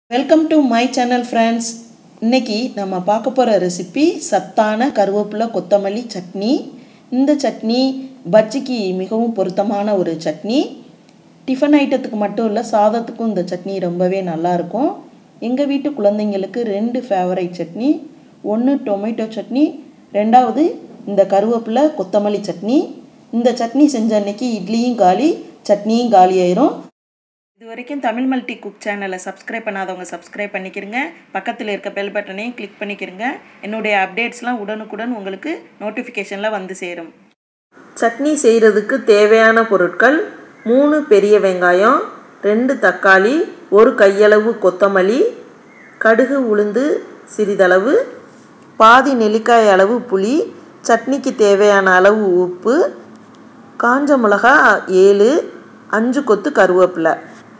welcome to my channel friends இன்னைக்கு நம்ம பார்க்க போகிற ரெசிபி சத்தான கருவேப்பிலை கொத்தமல்லி சட்னி இந்த சட்னி பஜ்ஜிக்கு மிகவும் பொருத்தமான ஒரு சட்னி டிஃபன் ஐட்டத்துக்கு மட்டும் இல்லை சாதத்துக்கும் இந்த சட்னி ரொம்பவே நல்லாயிருக்கும் எங்கள் வீட்டு குழந்தைங்களுக்கு ரெண்டு ஃபேவரைட் சட்னி ஒன்று டொமேட்டோ சட்னி ரெண்டாவது இந்த கருவேப்பிலை கொத்தமல்லி சட்னி இந்த சட்னி செஞ்ச அன்னைக்கு இட்லியும் காலி சட்னியும் காலி ஆயிரும் இது வரைக்கும் தமிழ் மல்டி குக் சேனலை சப்ஸ்கிரைப் பண்ணாதவங்க சப்ஸ்கிரைப் பண்ணிக்கிறங்க பக்கத்தில் இருக்க பெல் பட்டனையும் கிளிக் பண்ணிக்கிறங்க என்னுடைய அப்டேட்ஸ்லாம் உடனுக்குடன் உங்களுக்கு நோட்டிஃபிகேஷனில் வந்து சேரும் சட்னி செய்கிறதுக்கு தேவையான பொருட்கள் மூணு பெரிய வெங்காயம் ரெண்டு தக்காளி ஒரு கையளவு கொத்தமல்லி கடுகு உளுந்து சிறிதளவு பாதி நெல்லிக்காய் அளவு புளி சட்னிக்கு தேவையான அளவு உப்பு காஞ்ச மிளகா ஏழு அஞ்சு கொத்து கருவேப்பிலை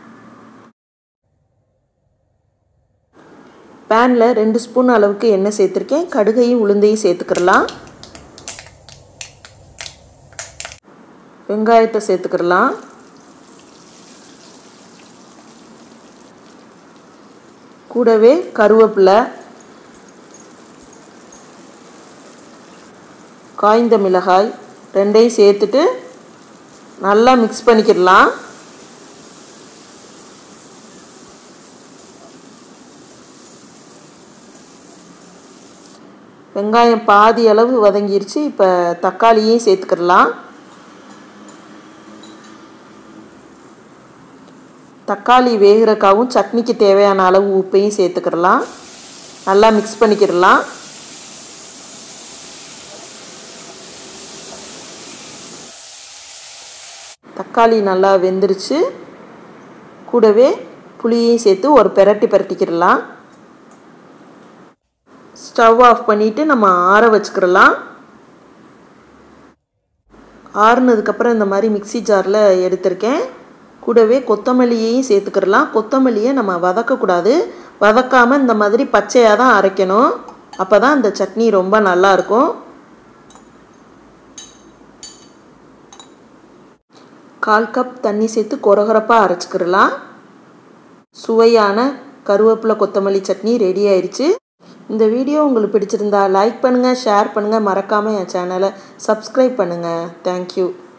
பேனில் ரெண்டு ஸ்பூன் அளவுக்கு எண்ணெய் சேர்த்துருக்கேன் கடுகையும் உளுந்தையும் சேர்த்துக்கிடலாம் வெங்காயத்தை சேர்த்துக்கிடலாம் கூடவே கருவேப்பிலை காய்ந்த மிளகாய் ரெண்டையும் சேர்த்துட்டு நல்லா மிக்ஸ் பண்ணிக்கிடலாம் வெங்காயம் பாதி அளவு வதங்கிருச்சு இப்போ தக்காளியும் சேர்த்துக்கிடலாம் தக்காளி வேகிறக்காவும் சட்னிக்கு தேவையான அளவு உப்பையும் சேர்த்துக்கிடலாம் நல்லா மிக்ஸ் பண்ணிக்கிடலாம் தக்காளி நல்லா வெந்துருச்சு கூடவே புளியையும் சேர்த்து ஒரு பெரட்டி பெரட்டிக்கிடலாம் ஸ்டவ் ஆஃப் பண்ணிவிட்டு நம்ம ஆற வச்சுக்கிடலாம் ஆறுனதுக்கப்புறம் இந்த மாதிரி மிக்சி ஜாரில் எடுத்திருக்கேன் கூடவே கொத்தமல்லியையும் சேர்த்துக்கிடலாம் கொத்தமல்லியை நம்ம வதக்கக்கூடாது வதக்காமல் இந்த மாதிரி பச்சையாக தான் அரைக்கணும் அப்போ தான் இந்த சட்னி ரொம்ப நல்லாயிருக்கும் கால் கப் தண்ணி சேர்த்து கொரகொரப்பாக அரைச்சிக்கிடலாம் சுவையான கருவேப்பிலை கொத்தமல்லி சட்னி ரெடி ஆயிடுச்சு இந்த வீடியோ உங்களுக்கு பிடிச்சிருந்தா லைக் பண்ணுங்கள் ஷேர் பண்ணுங்கள் மறக்காமல் என் சேனலை சப்ஸ்கிரைப் பண்ணுங்கள் தேங்க்யூ